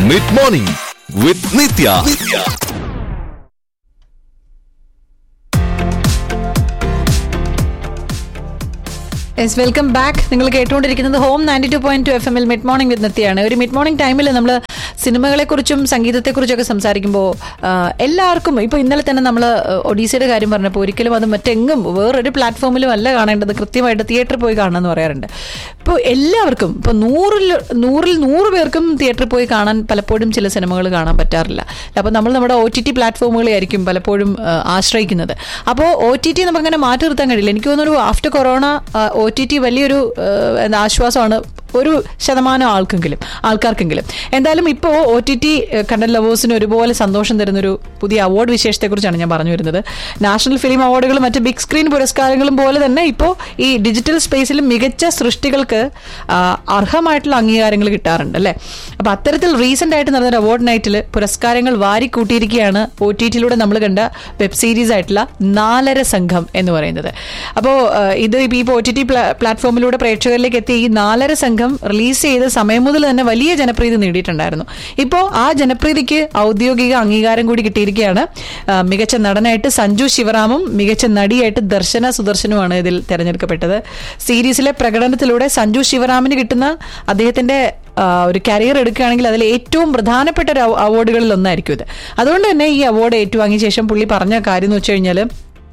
mid morning with Nithya yes welcome back നിങ്ങൾ കേട്ടുകൊണ്ടിരിക്കുന്നത് home ninety two point two F എമ്മിൽ mid morning with നിത്യാണ് ഒരു മിഡ് മോർണിംഗ് ടൈമിൽ നമ്മൾ സിനിമകളെക്കുറിച്ചും സംഗീതത്തെക്കുറിച്ചൊക്കെ സംസാരിക്കുമ്പോൾ എല്ലാവർക്കും ഇപ്പോൾ ഇന്നലെ തന്നെ നമ്മൾ ഒഡീസയുടെ കാര്യം പറഞ്ഞപ്പോൾ ഒരിക്കലും അത് മറ്റെങ്ങും വേറൊരു പ്ലാറ്റ്ഫോമിലും അല്ല കാണേണ്ടത് കൃത്യമായിട്ട് തിയേറ്ററിൽ പോയി കാണണമെന്ന് പറയാറുണ്ട് ഇപ്പോൾ എല്ലാവർക്കും ഇപ്പോൾ നൂറിൽ നൂറിൽ നൂറ് പേർക്കും തിയേറ്ററിൽ പോയി കാണാൻ പലപ്പോഴും ചില സിനിമകൾ കാണാൻ പറ്റാറില്ല അപ്പോൾ നമ്മൾ നമ്മുടെ ഒ ടി ടി പ്ലാറ്റ്ഫോമുകളെയായിരിക്കും പലപ്പോഴും ആ, ആശ്രയിക്കുന്നത് അപ്പോൾ ഒ ടി ടി നമുക്കങ്ങനെ മാറ്റി നിർത്താൻ കഴിയില്ല എനിക്ക് തോന്നുന്നു after corona O T T വലിയൊരു ആ, എന്താ ആശ്വാസമാണ് ഒരു ശതമാനം ആൾക്കെങ്കിലും ആൾക്കാർക്കെങ്കിലും എന്തായാലും ഇപ്പോൾ ഒ ടി ടി കണ്ടൻ ലവേഴ്സിന് ഒരുപോലെ സന്തോഷം തരുന്നൊരു പുതിയ അവാർഡ് വിശേഷത്തെക്കുറിച്ചാണ് ഞാൻ പറഞ്ഞു വരുന്നത് നാഷണൽ ഫിലിം അവാർഡുകളും മറ്റ് ബിഗ് സ്ക്രീൻ പുരസ്കാരങ്ങളും പോലെ തന്നെ ഇപ്പോൾ ഈ ഡിജിറ്റൽ സ്പേസിൽ മികച്ച സൃഷ്ടികൾക്ക് ആ, അർഹമായിട്ടുള്ള അംഗീകാരങ്ങൾ കിട്ടാറുണ്ട് അല്ലേ അപ്പോൾ അത്തരത്തിൽ റീസെന്റ് ആയിട്ട് നടന്ന അവാർഡ് നൈറ്റിൽ പുരസ്കാരങ്ങൾ വാരിക്കൂട്ടിയിരിക്കുകയാണ് ഒ ടി ടിയിലൂടെ നമ്മൾ കണ്ട വെബ് സീരീസ് ആയിട്ടുള്ള നാലര സംഘം എന്ന് പറയുന്നത് അപ്പോൾ ഇത് ഇപ്പോൾ ഒ ടി ടി പ്ലാറ്റ്ഫോമിലൂടെ പ്രേക്ഷകരിലേക്ക് എത്തിയ ഈ നാലര സംഘം റിലീസ് ചെയ്ത സമയം മുതൽ തന്നെ വലിയ ജനപ്രീതി നേടിയിട്ടുണ്ടായിരുന്നു ഇപ്പോൾ ആ ജനപ്രീതിക്ക് ഔദ്യോഗിക അംഗീകാരം കൂടി കിട്ടിയിരിക്കുകയാണ് ആ, മികച്ച നടനായിട്ട് സഞ്ജു ശിവറാമും മികച്ച നടിയായിട്ട് ദർശന സുദർശനുമാണ് ഇതിൽ തെരഞ്ഞെടുക്കപ്പെട്ടത് സീരീസിലെ പ്രകടനത്തിലൂടെ സഞ്ജു ശിവറാമിന് കിട്ടുന്ന അദ്ദേഹത്തിന്റെ ആ, ഒരു കരിയർ എടുക്കുകയാണെങ്കിൽ അതിൽ ഏറ്റവും പ്രധാനപ്പെട്ട ഒരു അവ- അവാർഡുകളിൽ ഒന്നായിരിക്കും ഇത് അതുകൊണ്ട് തന്നെ ഈ അവാർഡ് ഏറ്റുവാങ്ങിയ ശേഷം പുള്ളി പറഞ്ഞ കാര്യം എന്ന് വെച്ച് കഴിഞ്ഞാൽ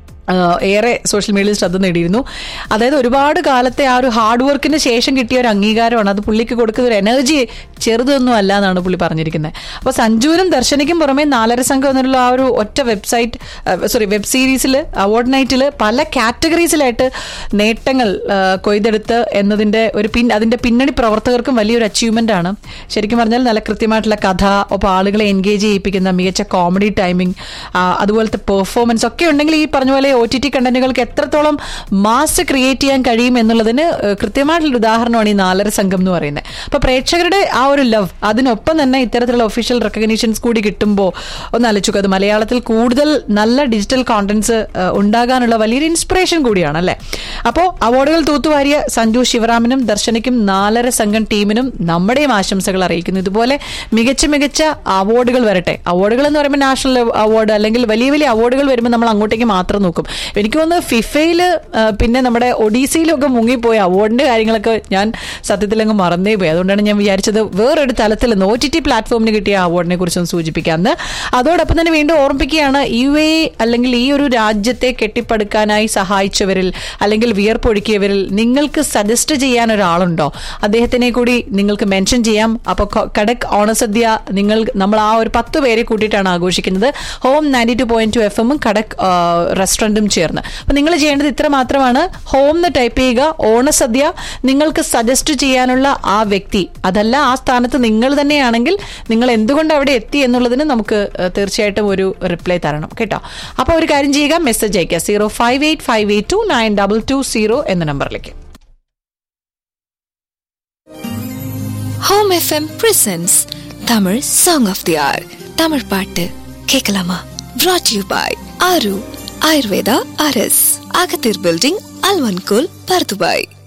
ഏറെ സോഷ്യൽ മീഡിയയിൽ ശ്രദ്ധ നേടിയിരുന്നു അതായത് ഒരുപാട് കാലത്തെ ആ ഒരു ഹാർഡ് വർക്കിന് ശേഷം കിട്ടിയ ഒരു അംഗീകാരമാണ് അത് പുള്ളിക്ക് കൊടുക്കുന്ന ഒരു എനർജി ചെറുതൊന്നും അല്ല എന്നാണ് പുള്ളി പറഞ്ഞിരിക്കുന്നത് അപ്പോൾ സഞ്ജുവിനും ദർശനയ്ക്കും പുറമെ നാലര സംഘം എന്നുള്ള ആ ഒരു ഒറ്റ വെബ്സൈറ്റ് സോറി വെബ് സീരീസിൽ അവാർഡ് നൈറ്റിൽ പല കാറ്റഗറീസിലായിട്ട് നേട്ടങ്ങൾ ആ, കൊയ്തെടുത്ത് എന്നതിന്റെ ഒരു പിൻ അതിന്റെ പിന്നണി പ്രവർത്തകർക്കും വലിയൊരു അച്ചീവ്മെന്റ് ആണ് ശരിക്കും പറഞ്ഞാൽ നല്ല കൃത്യമായിട്ടുള്ള കഥ ഒപ്പം ആളുകളെ എൻഗേജ് ചെയ്യിപ്പിക്കുന്ന മികച്ച കോമഡി ടൈമിംഗ് അതുപോലത്തെ പെർഫോമൻസ് ഒക്കെ ഉണ്ടെങ്കിൽ ഈ പറഞ്ഞ പോലെ ഒ ടി ടി കണ്ടന്റുകൾക്ക് എത്രത്തോളം മാസ് ക്രിയേറ്റ് ചെയ്യാൻ കഴിയും എന്നുള്ളതിന് ഏഹ്, കൃത്യമായിട്ടുള്ള ഉദാഹരണമാണ് ഈ നാലര സംഘം എന്ന് പറയുന്നത് അപ്പൊ പ്രേക്ഷകരുടെ ആ ഒരു ലവ് അതിനൊപ്പം തന്നെ ഇത്തരത്തിലുള്ള ഒഫീഷ്യൽ റെക്കഗ്നീഷൻസ് കൂടി കിട്ടുമ്പോൾ ഒന്ന് ആലോചിക്കുക അത് മലയാളത്തിൽ കൂടുതൽ നല്ല ഡിജിറ്റൽ കോണ്ടന്റ്സ് ഉണ്ടാകാനുള്ള വലിയൊരു ഇൻസ്പിറേഷൻ കൂടിയാണ് അല്ലേ അപ്പോൾ അവാർഡുകൾ തൂത്തുവാരിയ സഞ്ജു ശിവറാമനും ദർശനയ്ക്കും നാലര സംഘം ടീമിനും നമ്മുടെയും ആശംസകൾ അറിയിക്കുന്നു ഇതുപോലെ മികച്ച മികച്ച അവാർഡുകൾ വരട്ടെ അവാർഡുകൾ എന്ന് പറയുമ്പോൾ നാഷണൽ അവാർഡ് അല്ലെങ്കിൽ വലിയ വലിയ അവാർഡുകൾ വരുമ്പോൾ നമ്മൾ അങ്ങോട്ടേക്ക് മാത്രം നോക്കും എനിക്ക് തോന്നുന്നു ഫിഫയിൽ പിന്നെ നമ്മുടെ ഒഡീസയിലും ഒക്കെ മുങ്ങിപ്പോയ അവാർഡിന്റെ കാര്യങ്ങളൊക്കെ ഞാൻ സത്യത്തിൽ അങ്ങ് മറന്നേ പോയി അതുകൊണ്ടാണ് ഞാൻ വിചാരിച്ചത് വേറൊരു തലത്തിൽ നിന്ന് ഒ ടി ടി പ്ലാറ്റ്ഫോമിന് കിട്ടിയ അവാർഡിനെ കുറിച്ചൊന്ന് സൂചിപ്പിക്കാമെന്ന് അതോടൊപ്പം തന്നെ വീണ്ടും ഓർമ്മിപ്പിക്കുകയാണ് യു എ അല്ലെങ്കിൽ ഈ ഒരു രാജ്യത്തെ കെട്ടിപ്പടുക്കാനായി സഹായിച്ചവരിൽ അല്ലെങ്കിൽ വിയർപ്പൊഴുക്കിയവരിൽ നിങ്ങൾക്ക് സജസ്റ്റ് ചെയ്യാൻ ഒരാളുണ്ടോ അദ്ദേഹത്തിനെ കൂടി നിങ്ങൾക്ക് മെൻഷൻ ചെയ്യാം അപ്പൊ ക- കടക് ഓണസദ്യ നിങ്ങൾ നമ്മൾ ആ ഒരു പത്ത് പേരെ കൂട്ടിയിട്ടാണ് ആഘോഷിക്കുന്നത് home ninety two point two F എമ്മും കടക് ആ, റെസ്റ്റോറന്റും ചേർന്ന് അപ്പൊ നിങ്ങൾ ചെയ്യേണ്ടത് ഇത്ര മാത്രമാണ് ഹോം എന്ന് ടൈപ്പ് ചെയ്യുക ഓണസദ്യ നിങ്ങൾക്ക് സജസ്റ്റ് ചെയ്യാനുള്ള ആ വ്യക്തി അതല്ല ആ സ്ഥാനത്ത് നിങ്ങൾ തന്നെയാണെങ്കിൽ നിങ്ങൾ എന്തുകൊണ്ട് അവിടെ എത്തി എന്നുള്ളതിന് നമുക്ക് ഏഹ്, തീർച്ചയായിട്ടും ഒരു റിപ്ലൈ തരണം കേട്ടോ അപ്പോൾ ഒരു കാര്യം ചെയ്യുക മെസ്സേജ് അയക്കുക zero five eight five eight two nine double two zero എന്ന നമ്പറിലേക്ക് home FM presents Tamil song of the hour Tamil பாட்டு கேட்கலாமா brought யூ பாய் ஆரு ஆயுர்வேதா அரஸ் அகத்தீர் பில்டிங் அல்வன்கோல் பர்துபாய்